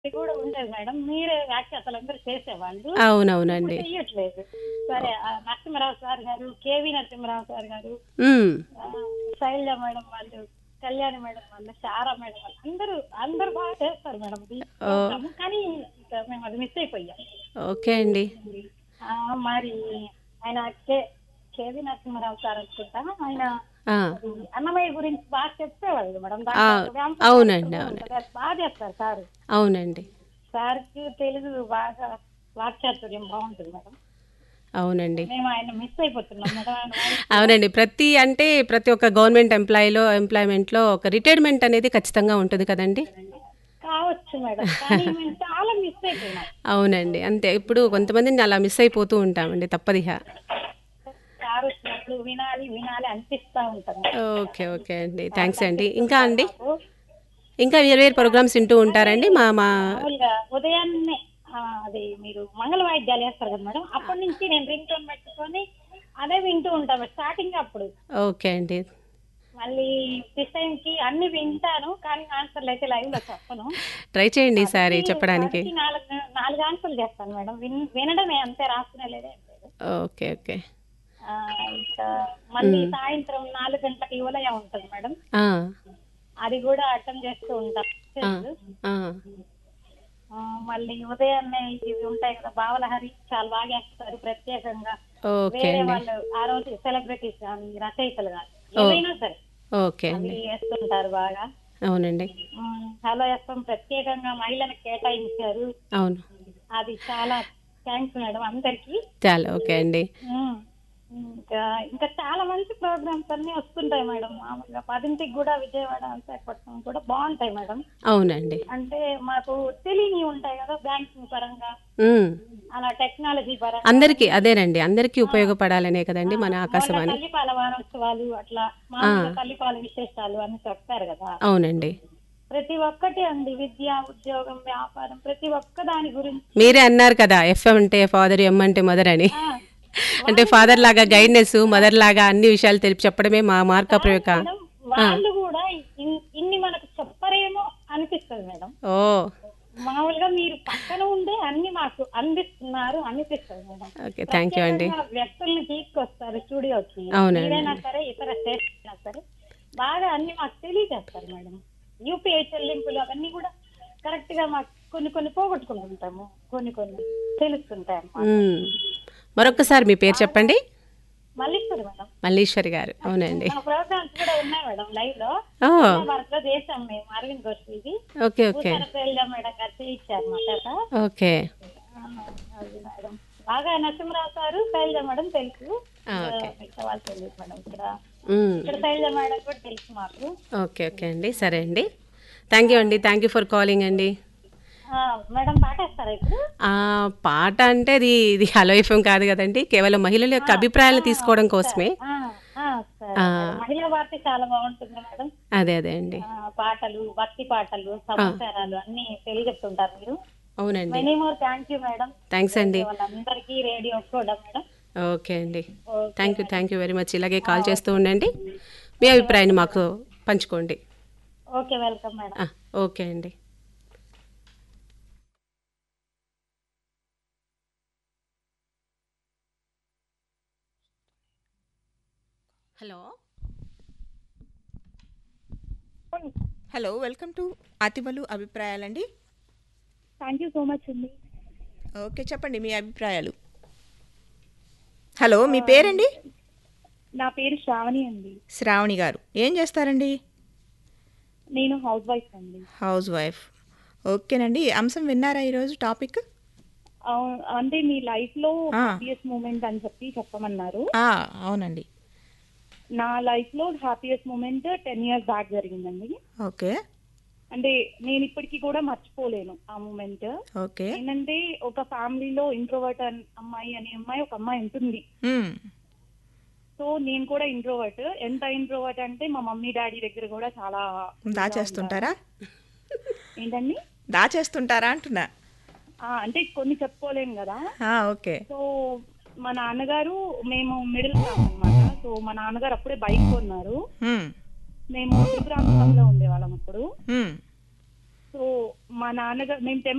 ఇది కూడా ఉండేది మేడం మీరే వ్యాఖ్యాతలందరూ చేసేవాళ్ళు అవునవునండి చెయ్యట్లేదు సరే ఆ Narasimharao sir garu KV Narasimharao sir garu ఉమ్, ఆ, శైలజ మేడం వాళ్ళు కళ్యాణి మేడం వాళ్ళు శారా మేడం వాళ్ళు అందరూ అందరూ బాగా చేస్తారు మేడం ఈ ప్రోగ్రామ్. కానీ ఇంకా మేము అది మిస్ అయిపోయాం ఓకే అండి ఆ, మరి ఆయన కే కేవి నరసింహరావు సార్ అనుకుంటా ఆయన ఆ, అది అన్నమయ్య గురించి బాగా చెప్పేవాళ్ళు మేడం ఆ, అవునండి, అవునండి బాగా చేస్తారు సార్ అవునండి సార్కి తెలుగు బాగా వాక్చాతుర్యం బాగుంటుంది మేడం అవునండి మేము ఆయన మిస్ అయిపోతున్నాం మేడం ఆయన వాయిస్ అవునండి ప్రతి అంటే ప్రతి ఒక్క గవర్నమెంట్ ఎంప్లాయీలో ఎంప్లాయ్మెంట్లో ఒక రిటైర్మెంట్ అనేది ఖచ్చితంగా ఉంటుంది కదండి కావచ్చు మేడం కానీ మేము చాలా మిస్ అయిపోయినాం అవునండి అంతే ఇప్పుడు కొంతమందిని అలా మిస్ అయిపోతూ ఉంటామండి తప్పదిహ సార్ వచ్చినప్పుడు వినాలి వినాలి అనిపిస్తా ఉంటాం ఓకే ఓకే అండి థ్యాంక్స్ అండి ఇంకా అండి ఇంకా వేరే వేరే ప్రోగ్రామ్స్ వింటూ ఉంటారండి మా మా మామూలుగా ఉదయాన్నే ఆ, అది మీరు మంగళ వాయిద్యాలు వేస్తారు కదా మేడం అప్పటి నుంచి నేను రింగ్ టోన్ పెట్టుకొని అదే వింటూ ఉంటాను స్టార్టింగ్ అప్పుడు ఓకే అండి మళ్ళీ దిస్ టైం కి అన్ని వింటాను కానీ ఆన్సర్లు అయితే లైవ్ లో చెప్పను ట్రై చేయండి ఈసారి చెప్పడానికి వాటికి నాలుగు నాలుగు ఆన్సర్లు చేస్తాను మేడం విన్ వినడమే అంతే రాసుకునే లేదే ఓకే ఓకే ఆ, ఇంకా మళ్ళీ సాయంత్రం నాలుగు గంటలకు యువలయ ఉంటుంది మేడం ఆ, అది కూడా అటెండ్ చేస్తూ ఉంటాం ఆ, ఆ. ఆ, మళ్ళీ ఉదయాన్నే ఇవి ఉంటాయి కదా బావలహరి చాలా బాగా వేస్తారు ప్రత్యేకంగా ఓకే వేరే అండి వాళ్ళు ఆ రోజు సెలబ్రిటీస్ కానీ రచయితలు కానీ ఏదైనా సరే ఓకే అవి అండి వేస్తుంటారు బాగా అవునండి ఉమ్, హలో ఎఫ్ఎం ప్రత్యేకంగా మహిళలకు కేటాయించారు అవును అది చాలా థ్యాంక్స్ మేడం అందరికి చాలా ఓకే అండి ఉమ్, ఇంకా ఇంకా చాలా మంచి ప్రోగ్రామ్స్ అన్ని వస్తుంటాయి మేడం మామూలుగా పదింటికి కూడా విజయవాడ విశాఖపట్నం కూడా బాగుంటాయి మేడం అవునండి అంటే మాకు తెలియని ఉంటాయి కదా బ్యాంకింగ్ పరంగా ఉమ్. అలా టెక్నాలజీ పరంగా అందరికీ అదేనండి అందరికీ ఉపయోగపడాలనే కదండి మన మొన్న ఆకాశవాణి తల్లిపాల వారోత్సవాలు అట్లా మామూలుగా తల్లిపాల విశేషాలు అని చెప్తారు కదా అవునండి ప్రతి ఒక్కటి అండి విద్య ఉద్యోగం వ్యాపారం ప్రతి ఒక్క దాని గురించి మీరే అన్నారు కదా ఎఫ్ఎం అంటే ఫాదర్ ఎం అంటే మదర్ అని ఆ, అంటే ఫాదర్ లాగా గైడ్నెస్ మదర్ లాగా అన్ని విషయాలు తెలిపి చెప్పడమే మా మార్కప్ యొక్క మేడం, వాళ్ళు కూడా ఇన్- ఇన్ని మనకు చెప్పరేమో అనిపిస్తుంది మేడం ఓ మామూలుగా మీరు పక్కన ఉండే అన్ని మాకు అందిస్తున్నారు అనిపిస్తుంది మేడం ఓకే థ్యాంక్ యూ అండి ప్రత్యేకంగా వ్యక్తుల్ని తీసుకొస్తారు స్టూడియోకి అవునండి. ఏదైనా సరే ఇతర స్టేట్ అయినా సరే బాగా అన్ని మాకు తెలియజేస్తారు మేడం యూపీఐ చెల్లింపులు అవన్నీ కూడా కరెక్ట్ గా మాకు కొన్ని కొన్ని పోగొట్టుకుంటుంటాము కొన్ని కొన్ని తెలుస్తుంటాయి అన్నమాట ఉమ్. మరొకసారి మీ పేరు చెప్పండి మల్లీశ్వరి మేడం మల్లీశ్వరి గారు అవునండి మన ప్రోగ్రామ్స్ కూడా ఉన్నాయి మేడం లైవ్ లో ఓ వర్క్ లో చేసాం మేము అరవింద్ ఘోష్ ఇది okay okay Bhutana Shailaja madam garu చేయించారు అన్నమాట ఓకే ఆ, అది మేడం బాగా నరసింహరావు సారు శైలజ మేడం తెలుసు ఆ, ఓకే. మిగతా వాళ్ళు తెలియదు మేడం ఇక్కడ ఉమ్. ఇక్కడ శైలజ మేడం కూడా తెలుసు మాకు ఓకే ఓకే అండి సరే అండి థ్యాంక్ యూ అండి థ్యాంక్ యూ ఫర్ కాలింగ్ అండి ఆ, మేడం పాటేస్తారా ఇప్పుడు ఆ, పాట అంటే ఇది ఇది హలో ఎఫ్ఎం కాదు కదండి కేవలం మహిళల యొక్క అభిప్రాయాలు తీసుకోవడం కోసమే ఆ, ఆ, సరే మేడం. మహిళా వార్త చాలా బాగుంటుంది మేడం అదే అదే అండి ఆ, పాటలు భక్తి పాటలు సమాచారాలు అన్ని తెలియజెప్తుంటారు మీరు అవునండి many more thank you madam thanks అండి వాళ్ళందరికీ రేడియో కూడా మేడం ఓకే అండి okay thank you thank you very much ఇలాగే కాల్ చేస్తూ ఉండండి మీ అభిప్రాయాన్ని మాకు పంచుకోండి ఓకే వెల్కమ్ మేడం ఆ, ఓకే అండి హలో హలో వెల్కమ్ టు అతివలు అభిప్రాయాలండి థ్యాంక్ యూ సో మచ్ అండి ఓకే చెప్పండి మీ అభిప్రాయాలు హలో మీ పేరండి నా పేరు శ్రావణి అండి శ్రావణి గారు ఏం చేస్తారండి నేను హౌస్ వైఫ్ అండి హౌస్ వైఫ్ ఓకేనండి అంశం విన్నారా ఈరోజు టాపిక్ అవు- అంటే మీ లైఫ్ లో ఆ. హ్యాపీయెస్ట్ మూమెంట్ అని చెప్పి చెప్పమన్నారు ఆ, అవునండి నా లైఫ్ లో happiest moment ten years back జరిగిందండి ఓకే అంటే నేను ఇప్పటికీ కూడా మర్చిపోలేను ఆ మూమెంట్ ఓకే ఏంటంటే ఒక ఫ్యామిలీలో ఇంట్రోవర్ట్ అమ్మాయి అనే అమ్మాయి ఒక అమ్మాయి ఉంటుంది మ్మ్. సో నేను కూడా ఇంట్రోవర్ట్ ఎంత ఇంట్రోవర్ట్ అంటే మా మమ్మీ డాడీ దగ్గర కూడా చాలా దాచేస్తుంటారా ఏంటండి దాచేస్తుంటారా అంటున్నా ఆ, అంటే కొన్ని చెప్పుకోలేం కదా ఆ, ఓకే సో మా నాన్నగారు మేము మిడిల్ క్లాస్ అన్నమాట సో మా నాన్నగారు అప్పుడే బైక్ కొన్నారు మ్మ్. మేము త్రిపురాంతకంలో ఉండేవాళ్ళం అప్పుడు మ్మ్. సో మా నాన్నగారు మేము